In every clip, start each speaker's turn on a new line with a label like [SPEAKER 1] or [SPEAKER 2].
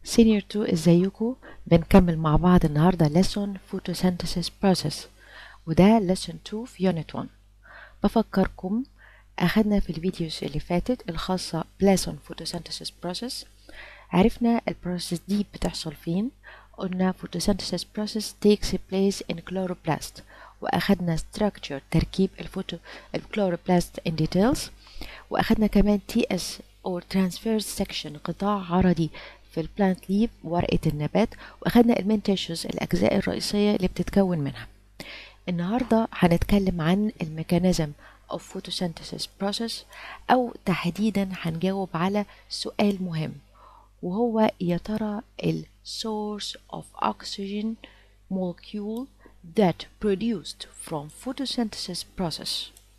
[SPEAKER 1] سينيور 2 ازيكم بنكمل مع بعض النهارده lesson photosynthesis process وده lesson 2 في unit 1 بفكركم اخدنا في الفيديوز اللي فاتت الخاصة lesson photosynthesis process عرفنا البروسيس دي بتحصل فين قلنا photosynthesis process takes place in chloroplast واخدنا structure تركيب الفوتو الكلوروبلاست in details واخدنا كمان TS or transverse section قطاع عرضي في البلانت ليف ورقة النبات واخدنا المين تيشوز الأجزاء الرئيسية اللي بتتكون منها النهاردة هنتكلم عن الميكانيزم of photosynthesis process أو تحديدا هنجاوب على سؤال مهم وهو يا ترى ال source of oxygen molecule that produced from photosynthesis process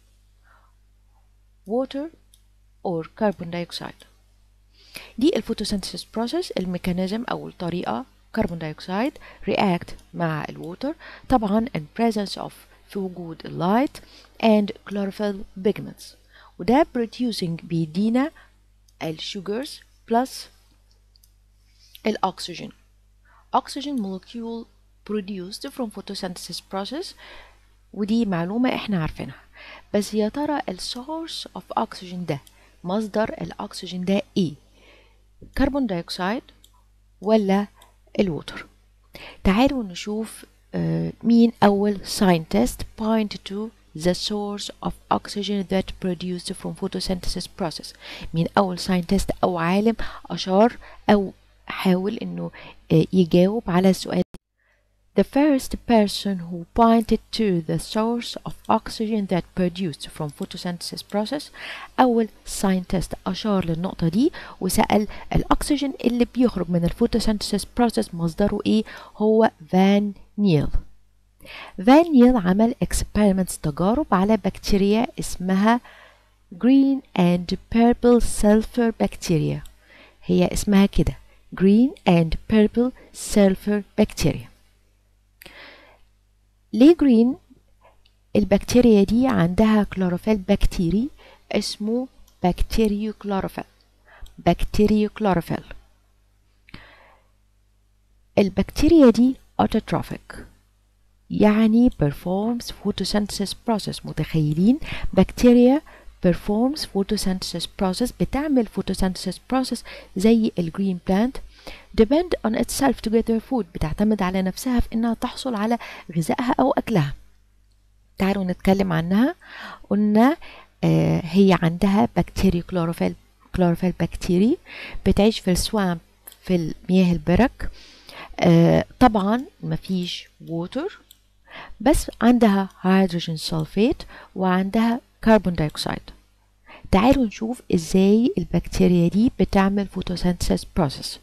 [SPEAKER 1] water or carbon dioxide دي الفوتوسينثيسيس بروسيس الميكانيزم او الطريقه كربون دايوكسيد react مع الووتر طبعا in presence of في وجود اللايت and chlorophyll pigments وده producing بيدينا السugars plus الاكسجين oxygen molecule produced from photosynthesis process ودي معلومة احنا عارفينها بس يا ترى ال source of oxygen ده مصدر الأكسجين ده ايه كربون دايوكسيد ولا الووتر تعالوا نشوف uh, مين أول scientist point to the source of oxygen that produced from photosynthesis process مين أول scientist أو عالم أشار أو حاول إنه uh, يجاوب على السؤال The first person who pointed to the source of oxygen that produced from photosynthesis process أول scientist أشار للنقطة دي وسأل الأكسجين اللي بيخرج من الفوتوسينثيسيس process مصدره إيه هو فان نيل فان نيل عمل experiments تجارب على بكتيريا اسمها green and purple sulfur bacteria هي اسمها كده green and purple sulfur bacteria ليه جرين البكتيريا دي عندها كلوروفيل بكتيري اسمه بكتيريو كلوروفيل بكتيريو كلوروفيل البكتيريا دي autotrophic يعني performs photosynthesis process متخيلين بكتيريا performs photosynthesis process بتعمل photosynthesis process زي الجرين بلانت depend on itself to get their food بتعتمد على نفسها في انها تحصل على غذائها او اكلها تعالوا نتكلم عنها قلنا آه هي عندها بكتيريا كلوروفيل كلوروفيل بكتيري بتعيش في السوامب في المياه البرك آه طبعا مفيش ووتر بس عندها هيدروجين سلفيت وعندها كربون دايوكسيد تعالوا نشوف ازاي البكتيريا دي بتعمل فوتوسينثيسيس بروسيس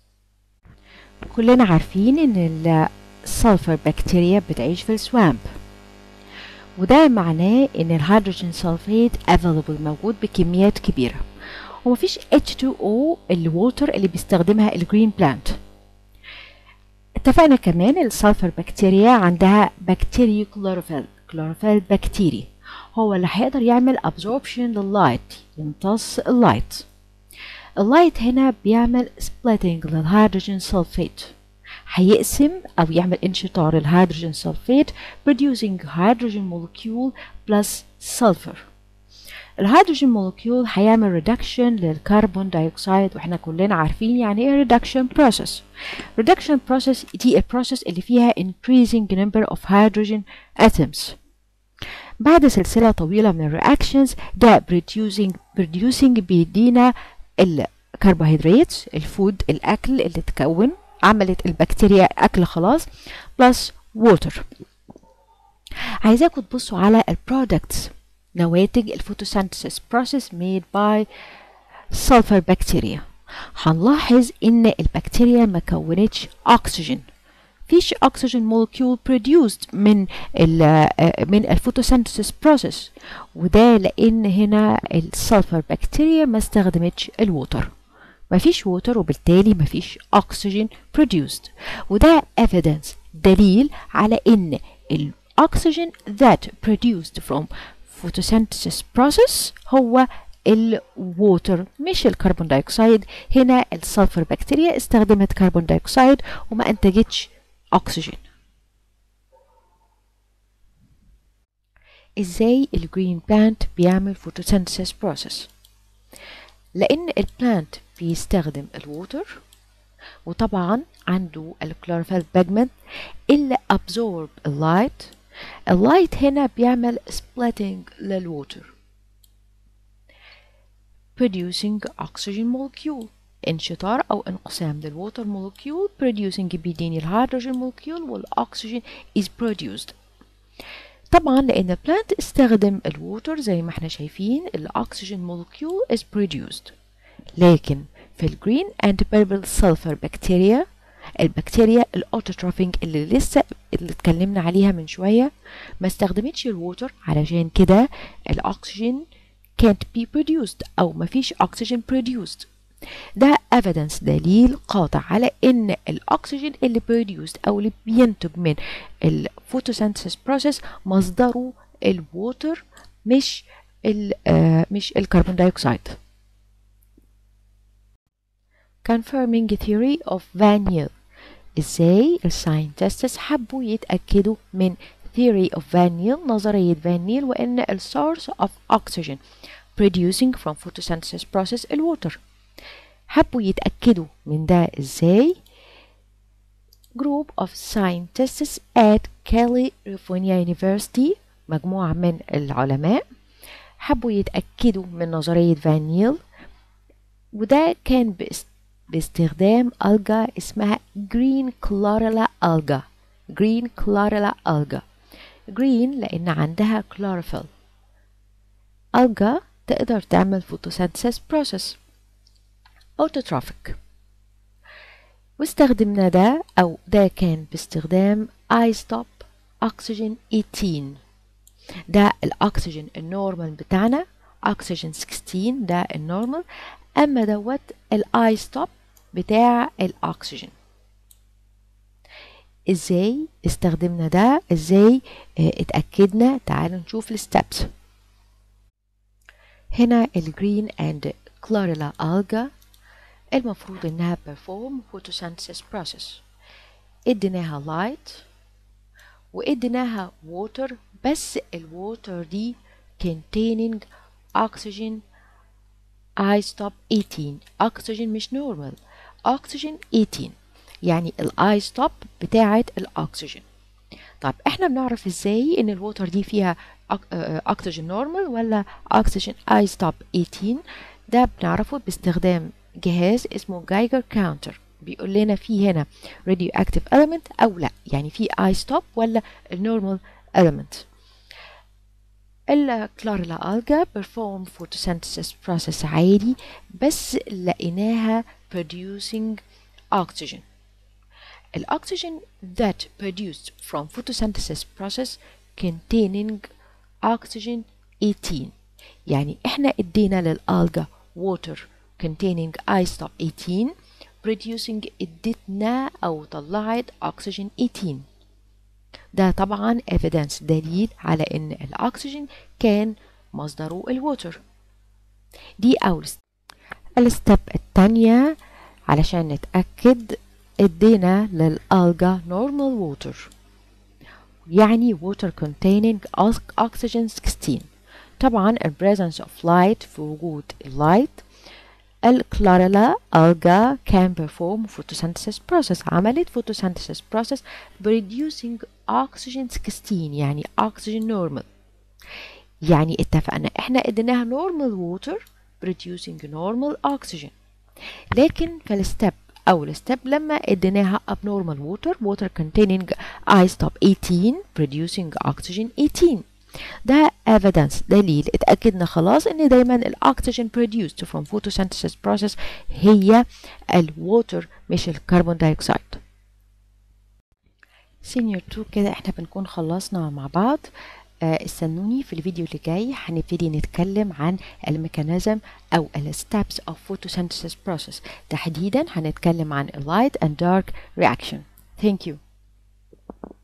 [SPEAKER 1] كلنا عارفين ان السلفر بكتيريا بتعيش في السوامب وده معناه ان الهيدروجين سلفيت افيلبل موجود بكميات كبيرة ومفيش H2O الووتر اللي بيستخدمها الجرين بلانت اتفقنا كمان السلفر بكتيريا عندها بكتيريا كلوروفيل كلوروفيل بكتيري هو اللي هيقدر يعمل absorption لللايت يمتص اللايت اللايت هنا بيعمل splitting للهيدروجين سلفيت هيقسم أو يعمل انشطار الهيدروجين سلفيت producing hydrogen molecule plus sulfur الهيدروجين مولكيول هيعمل reduction للكربون دايوكسيد واحنا كلنا عارفين يعني ايه reduction process reduction process دي البروسيس اللي فيها increasing number of hydrogen atoms بعد سلسلة طويلة من الرياكشنز ده producing producing بيدينا الكربوهيدرات الفود الاكل اللي تكون عملت البكتيريا اكل خلاص بلس ووتر عايزاكم تبصوا على البرودكتس نواتج الفوتوسينثيسيس بروسيس ميد باي سلفر بكتيريا هنلاحظ ان البكتيريا ما كونتش اكسجين فيش اكسجين مولكيول produced من ال من الفوتوسينثيسيس بروسيس وده لان هنا السلفر بكتيريا ما استخدمتش الووتر مفيش ووتر وبالتالي مفيش اكسجين produced وده evidence دليل على ان الاكسجين that produced from photosynthesis process هو الووتر مش الكربون دايوكسيد هنا السلفر بكتيريا استخدمت كربون دايوكسيد وما انتجتش اكسجين ازاي الجرين بلانت بيعمل فوتوسينثيسيس بروسيس لان البلانت بيستخدم الووتر وطبعا عنده الكلوروفيل بيجمنت اللي absorb اللايت اللايت هنا بيعمل splitting للووتر producing oxygen molecule انشطار او انقسام للووتر molecule producing بيديني الهيدروجين molecule والاكسجين is produced طبعا لان البلانت استخدم الووتر زي ما احنا شايفين الاكسجين molecule is produced لكن في الجرين اند بيربل سلفر بكتيريا البكتيريا الاوتوتروفينج اللي لسه اللي اتكلمنا عليها من شويه ما استخدمتش الووتر علشان كده الاكسجين can't be produced او ما فيش oxygen produced ده evidence دليل قاطع على ان الاكسجين اللي produced او اللي بينتج من الفوتوسينثيسيس بروسيس مصدره الووتر مش ال آه مش الكربون دايوكسيد confirming theory of Van Niel ازاي الساينتستس حبوا يتأكدوا من theory of Van Niel نظرية فان نيل وان ال source of oxygen producing from photosynthesis process الووتر حبوا يتأكدوا من ده ازاي group of scientists at California University مجموعة من العلماء حبوا يتأكدوا من نظرية فان نيل وده كان باست باستخدام ألجا اسمها جرين كلوريلا ألجا جرين كلوريلا ألجا جرين لأن عندها كلوروفيل ألجا تقدر تعمل فوتوسينثيسيس بروسيس أوتوتروفيك واستخدمنا ده أو ده كان باستخدام اي ستوب أكسجين 18 ده الأكسجين النورمال بتاعنا أكسجين 16 ده النورمال أما دوت الاي ستوب بتاع الاكسجين ازاي استخدمنا ده ازاي اه اتاكدنا تعالوا نشوف الستبس هنا الجرين اند كلوريلا الجا المفروض انها perform photosynthesis process اديناها light واديناها water بس الووتر دي containing oxygen I stop 18 oxygen مش normal oxygen 18 يعني الاي ستوب بتاعه الاكسجين طب احنا بنعرف ازاي ان الووتر دي فيها اكسجين نورمال ولا اكسجين اي ستوب 18 ده بنعرفه باستخدام جهاز اسمه جايجر كاونتر بيقول لنا في هنا راديو اكتيف element او لا يعني في اي ستوب ولا النورمال element الكلوريلا الجا perform photosynthesis process عادي بس لقيناها producing oxygen الأكسجين that produced from photosynthesis process containing oxygen 18 يعني احنا ادينا للألجا water containing isotop 18 producing ادتنا أو طلعت oxygen 18 ده طبعا evidence دليل على ان الأكسجين كان مصدره الووتر دي أول الستep التانية علشان نتأكد ادينا للألجا normal water يعني water containing oxygen 16 طبعا ال presence of light في وجود light الكلوريلا alga can perform photosynthesis process عملت photosynthesis process producing oxygen 16 يعني oxygen normal يعني اتفقنا احنا اديناها normal water producing normal oxygen لكن في الستep أول ستيب لما اديناها abnormal water water containing isotope 18 producing oxygen 18 ده evidence دليل اتأكدنا خلاص ان دايما الاكسجين produced from photosynthesis process هي الووتر مش الكربون دايوكسيد سينيور 2 كده احنا بنكون خلصنا مع بعض آه استنوني في الفيديو اللي جاي هنبتدي نتكلم عن الميكانيزم او الستبس of photosynthesis process تحديدا هنتكلم عن light and dark reaction thank you